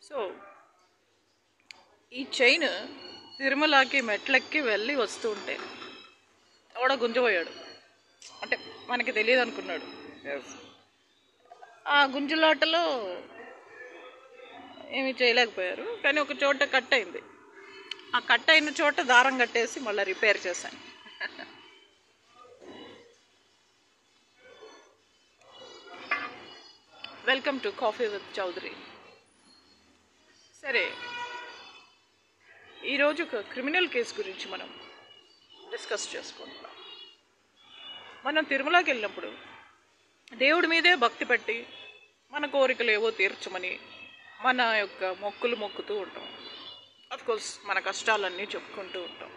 So ఈ chain తిరుమలకి మెట్లెక్కి వెళ్ళి వస్తూ ఉంటే ఎవడో గుంజపోయాడు అంటే మనకి తెలియదు అనుకున్నాడు ఆ గుంజులాటలో ఏమీ చేయలేకపోయారు కానీ ఒక చోట కట్ అయింది ఆ కట్ అయిన చోట దారం కట్టేసి మళ్ళీ రిపేర్ చేశాను welcome to coffee with Chowdary సరే ఈరోజు ఒక క్రిమినల్ కేసు గురించి మనం డిస్కస్ చేసుకుంటున్నాం మనం తిరుమలకి వెళ్ళినప్పుడు దేవుడి మీదే భక్తి పెట్టి మన కోరికలు ఏవో తీర్చమని మన యొక్క మొక్కులు మొక్కుతూ ఉంటాం కోర్స్ మన కష్టాలన్నీ చెప్పుకుంటూ ఉంటాం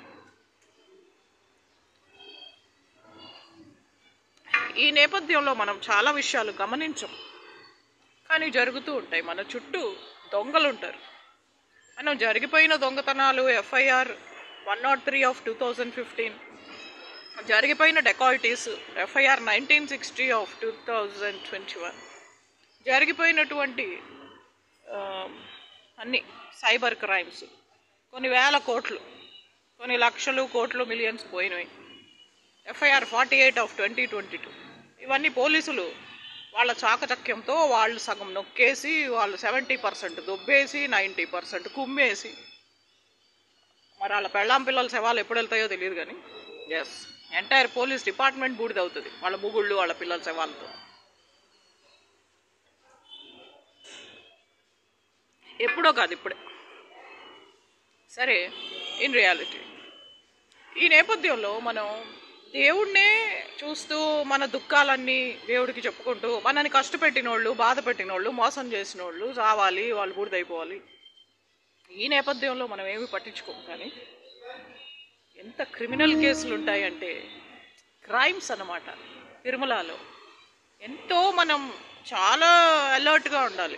ఈ నేపథ్యంలో మనం చాలా విషయాలు గమనించం కానీ జరుగుతూ ఉంటాయి మన చుట్టూ దొంగలు ఉంటారు మనం జరిగిపోయిన దొంగతనాలు FIR one not three of two thousand fifteen జరిగిపోయిన dacoities FIR nineteen sixty of two thousand twenty one జరిగిపోయినటువంటి ఆ, అన్ని సైబర్ క్రైమ్స్ కొన్ని వేల కోట్లు కొన్ని లక్షలు కోట్లు మిలియన్స్ పోయినాయి FIR forty eight of twenty twenty two ఇవన్నీ పోలీసులు వాళ్ళ చాకచక్యంతో వాళ్ళు సగం నొక్కేసి వాళ్ళు సెవెంటీ పర్సెంట్ దొబ్బేసి నైంటీ పర్సెంట్ కుమ్మేసి మరి వాళ్ళ పెళ్ళాం పిల్లల శవాలు ఎప్పుడు వెళ్తాయో తెలియదు కానీ ఎస్ ఎంటైర్ పోలీస్ డిపార్ట్మెంట్ బూడిదవుతుంది వాళ్ళ ముగుళ్ళు వాళ్ళ పిల్లల శవాలతో ఎప్పుడో కాదు ఇప్పుడే సరే ఇన్ రియాలిటీ ఈ నేపథ్యంలో మనం దేవుణ్ణే చూస్తూ మన దుఃఖాలన్నీ దేవుడికి చెప్పుకుంటూ మనని కష్టపెట్టినోళ్ళు బాధ పెట్టినోళ్ళు మోసం చేసినోళ్ళు చావాలి వాళ్ళు బూడిదైపోవాలి ఈ నేపథ్యంలో మనం ఏమి పట్టించుకోం కానీ ఎంత క్రిమినల్ కేసులు ఉంటాయంటే క్రైమ్స్ అన్నమాట తిరుమలలో ఎంతో మనం చాలా అలర్ట్గా ఉండాలి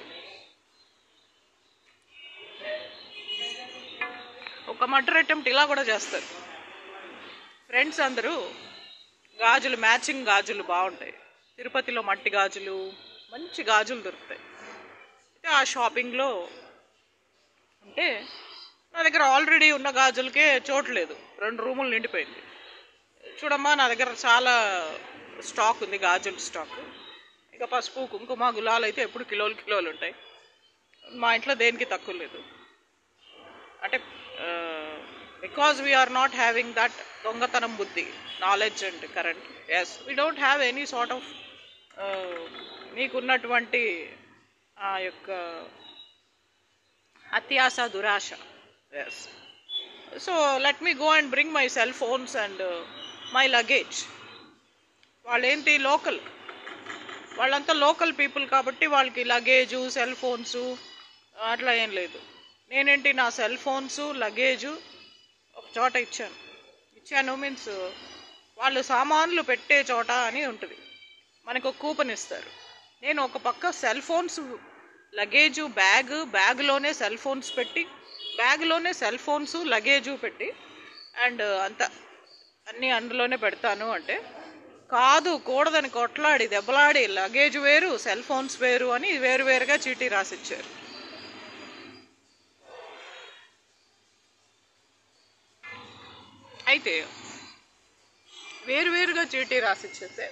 ఒక మర్డర్ అటెంప్ట్ ఇలా కూడా చేస్తారు ఫ్రెండ్స్ అందరూ గాజులు మ్యాచింగ్ గాజులు బాగుంటాయి తిరుపతిలో మట్టి గాజులు మంచి గాజులు దొరుకుతాయి అయితే ఆ షాపింగ్లో అంటే నా దగ్గర ఆల్రెడీ ఉన్న గాజులకే చోటు లేదు రెండు రూములు నిండిపోయింది చూడమ్మా నా దగ్గర చాలా స్టాక్ ఉంది గాజుల స్టాక్ ఇక పసుపు కుంకుమ గులాలు అయితే ఎప్పుడు కిలోలు కిలోలు ఉంటాయి మా ఇంట్లో దేనికి తక్కువ లేదు అంటే because we are not having that దొంగతనం బుద్ధి knowledge and current yes we don't have any sort of మీకున్నటువంటి ఆ యొక్క అత్యాశ దురాశ yes so let me go and bring my cell phones and my luggage వాళ్ళేంటి లోకల్ వాళ్ళంతా లోకల్ పీపుల్ కాబట్టి వాళ్ళకి లగేజు సెల్ ఫోన్స్ అట్లా ఏం లేదు నేనేంటి నా సెల్ ఫోన్స్ లగేజు ఒక చోట ఇచ్చాను ఇచ్చాను మీన్స్ వాళ్ళు సామాన్లు పెట్టే చోట అని ఉంటుంది మనకు ఒక కూపన్ ఇస్తారు నేను ఒక పక్క సెల్ ఫోన్స్ లగేజు బ్యాగ్ బ్యాగ్లోనే సెల్ ఫోన్స్ పెట్టి బ్యాగ్లోనే సెల్ ఫోన్స్ లగేజు పెట్టి అండ్ అంత అన్నీ అందులోనే పెడతాను అంటే కాదు కూడదని కొట్లాడి దెబ్బలాడి లగేజ్ వేరు సెల్ ఫోన్స్ వేరు అని వేరు వేరుగా చీటీ రాసిచ్చారు అయితే వేరువేరుగా చీటీ రాసిచ్చేస్తే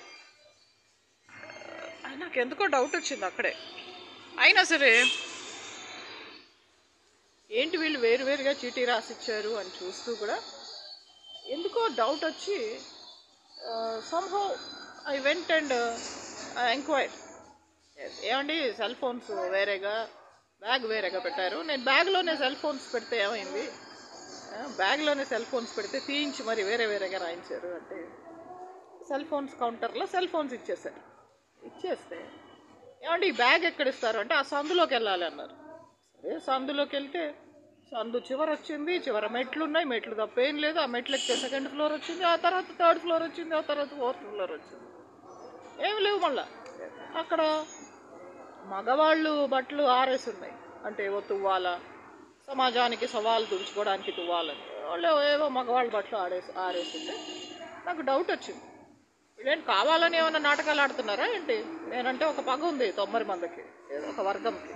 ఆ, నాకు ఎందుకో డౌట్ వచ్చింది అక్కడే అయినా సరే ఏంటి వీళ్ళు వేరువేరుగా చీటీ రాసిచ్చారు అని చూస్తూ కూడా ఎందుకో డౌట్ వచ్చి somehow I went and enquire ఏమండి సెల్ ఫోన్స్ వేరేగా బ్యాగ్ వేరేగా పెట్టారు నేను బ్యాగ్లోనే సెల్ ఫోన్స్ పెడితే ఏమైంది ఆ, బ్యాగ్లోనే సెల్ ఫోన్స్ పెడితే తీయించి మరి వేరే వేరేగా రాయించారు అంటే సెల్ ఫోన్స్ కౌంటర్లో సెల్ ఫోన్స్ ఇచ్చేసారు ఇచ్చేస్తే ఏమండి ఈ బ్యాగ్ ఎక్కడ ఇస్తారు అంటే ఆ సందులోకి వెళ్ళాలి అన్నారు సరే సందులోకి వెళ్తే సందు చివర వచ్చింది చివర మెట్లు ఉన్నాయి మెట్లు తప్ప ఏం లేదు ఆ మెట్లు ఎక్కితే సెకండ్ ఫ్లోర్ వచ్చింది ఆ తర్వాత థర్డ్ ఫ్లోర్ వచ్చింది ఆ తర్వాత ఫోర్త్ ఫ్లోర్ వచ్చింది ఏమి లేవు మళ్ళా అక్కడ మగవాళ్ళు బట్టలు ఆరేసి ఉన్నాయి అంటే ఏవో తువ్వాల సమాజానికి సవాలు తుడుచుకోవడానికి తువ్వాలని వాళ్ళు ఏవో మగవాళ్ళ బట్టలు ఆడేసి ఆరేసింటే నాకు డౌట్ వచ్చింది వీళ్ళేంటి కావాలని ఏమైనా నాటకాలు ఆడుతున్నారా ఏంటి నేనంటే ఒక పగ ఉంది తొంభై మందికి ఏదో ఒక వర్గంకి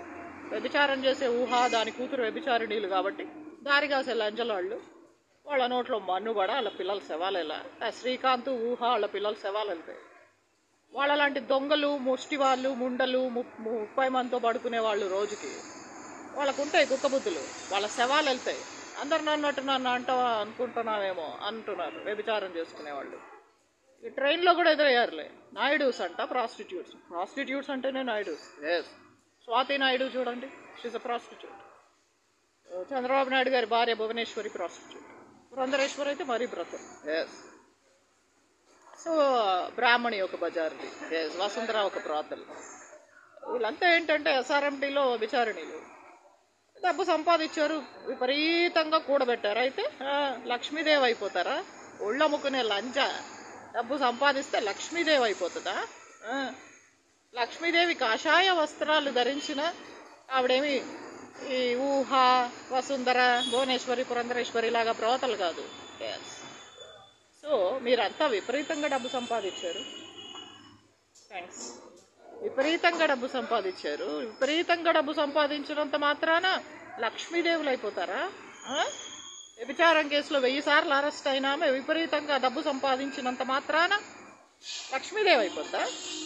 వ్యభిచారం చేసే ఊహ దాని కూతురు వ్యభిచారిణీలు కాబట్టి దారి కాసే లంజలాళ్ళు వాళ్ళ నోట్లో మన్ను కూడా వాళ్ళ పిల్లల శవాలు ఎలా ఆ శ్రీకాంత్ ఊహ వాళ్ళ పిల్లల శవాలు వెళ్తాయి వాళ్ళ లాంటి దొంగలు ముష్టి వాళ్ళు ముండలు ము- ముప్పై మందితో పడుకునే వాళ్ళు రోజుకి వాళ్ళకు ఉంటాయి కుక్క బుద్ధులు వాళ్ళ శవాలు వెళ్తాయి అందరు నన్నట్టు నన్ను అంటావా అనుకుంటున్నావేమో అంటున్నారు వ్యభిచారం చేసుకునేవాళ్ళు ఈ ట్రైన్లో కూడా ఎదురయ్యారులే నాయుడుస్ అంట ప్రాస్టిట్యూట్స్ ప్రాస్టిట్యూట్స్ అంటేనే నాయుడుస్ ఎస్ స్వాతి నాయుడు చూడండి she's a prostitute Chandrababu Naidu గారి భార్య భువనేశ్వరి ప్రాస్టిట్యూట్ పురంధరేశ్వరి అయితే మరీ బ్రతర్ ఎస్ సో బ్రాహ్మణి ఒక బజార్ది ఎస్ వసుంధర ఒక ప్రాతల్ వీళ్ళంతా ఏంటంటే ఎస్ఆర్ఎంటీలో విచారణీలు డబ్బు సంపాదించారు విపరీతంగా కూడబెట్టారు అయితే ఆ, లక్ష్మీదేవి అయిపోతారా ఒళ్ళు అమ్ముకునే లంచ డబ్బు సంపాదిస్తే లక్ష్మీదేవి అయిపోతుందా ఆ, లక్ష్మీదేవి కాషాయ వస్త్రాలు ధరించిన ఆవిడేమి ఈ ఊహ వసుంధర భువనేశ్వరి పురంధరేశ్వరి లాగా బ్రోతలు కాదు ఎస్ సో మీరంతా విపరీతంగా డబ్బు సంపాదించారు థ్యాంక్స్ విపరీతంగా డబ్బు సంపాదించారు విపరీతంగా డబ్బు సంపాదించినంత మాత్రాన లక్ష్మీదేవులు అయిపోతారా ఆ? వ్యభిచారం కేసులో వెయ్యి సార్లు అరెస్ట్ అయినా ఆమె విపరీతంగా డబ్బు సంపాదించినంత మాత్రాన లక్ష్మీదేవి అయిపోతా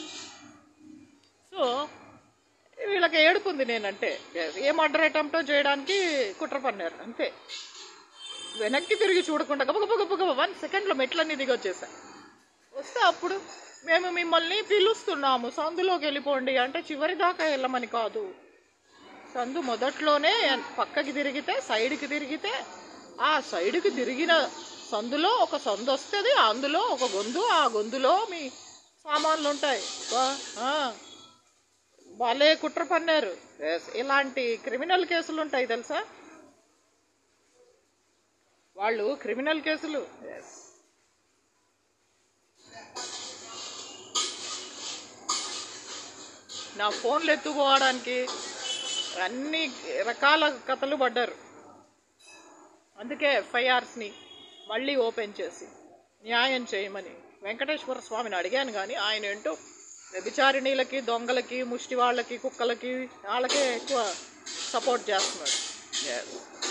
సో వీళ్ళకి ఏడుపుంది నేనంటే ఏ మర్డర్ అటెంప్టో చేయడానికి కుట్ర పన్నారు అంతే వెనక్కి తిరిగి చూడకుండా గబ గబ గబ గబ వన్ సెకండ్లో మెట్లన్నీ దిగి వచ్చేసా వస్తే అప్పుడు మేము మిమ్మల్ని పిలుస్తున్నాము సందులోకి వెళ్ళిపోండి అంటే చివరి దాకా వెళ్ళమని కాదు సందు మొదట్లోనే పక్కకి తిరిగితే సైడ్కి తిరిగితే ఆ సైడ్కి తిరిగిన సందులో ఒక సందు వస్తుంది అందులో ఒక గొంతు ఆ గొంతులో మీ సామాన్లు ఉంటాయి బా, ఆ. భలే కుట్ర పన్నారు Yes, ఇలాంటి క్రిమినల్ కేసులు ఉంటాయి తెలుసా వాళ్ళు క్రిమినల్ కేసులు Yes. నా ఫోన్లు ఎత్తుకోవడానికి అన్ని రకాల కథలు పడ్డారు అందుకే ఎఫ్ఐఆర్స్ని మళ్ళీ ఓపెన్ చేసి న్యాయం చేయమని వెంకటేశ్వర స్వామిని అడిగాను కానీ ఆయన ఏంటో వ్యభిచారిణీలకి దొంగలకి ముష్టి వాళ్ళకి కుక్కలకి వాళ్ళకే ఎక్కువ సపోర్ట్ చేస్తున్నాడు Yes.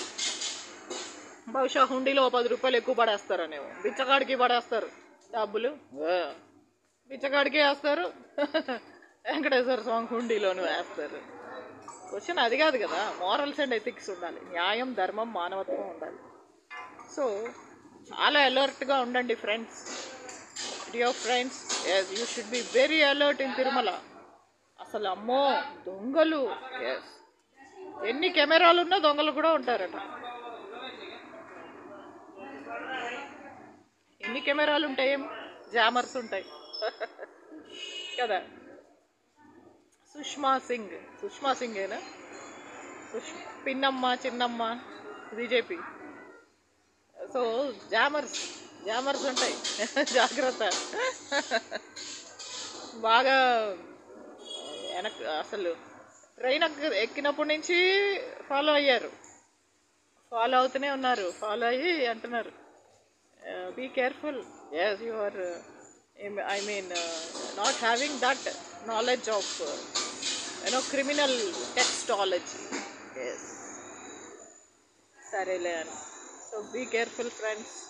బహుశా హుండీలో ఓ పది రూపాయలు ఎక్కువ పడేస్తారనేమో బిచ్చగాడికి పడేస్తారు డబ్బులు ఆ. బిచ్చగాడికి వేస్తారు వెంకటేశ్వర స్వామి హుండీలోనూ వేస్తారు క్వశ్చన్ అది కాదు కదా మారల్స్ అండ్ ఎథిక్స్ ఉండాలి న్యాయం ధర్మం మానవత్వం ఉండాలి సో చాలా అలర్ట్గా ఉండండి friends dear friends yes you should be very alert in Tirumala అసలు అమ్మో దొంగలు ఎస్ ఎన్ని కెమెరాలు ఉన్నా దొంగలు కూడా ఉంటారట ఎన్ని కెమెరాలు ఉంటాయి ఏం జామర్స్ ఉంటాయి కదా సుష్మా సింగ్ సుష్మా సింగేనా సుష్ పిన్నమ్మ చిన్నమ్మ బీజేపీ సో జామర్స్ జామర్స్ ఉంటాయి జాగ్రత్త బాగా వెనక్ అసలు ట్రైన్ ఎక్క- ఎక్కినప్పటి నుంచి ఫాలో అయ్యారు ఫాలో అవుతూనే ఉన్నారు ఫాలో అయ్యి అంటున్నారు be careful yes you are I mean not having that knowledge of you know criminal textology yes సరేలే అని సో బీ కేర్ఫుల్ ఫ్రెండ్స్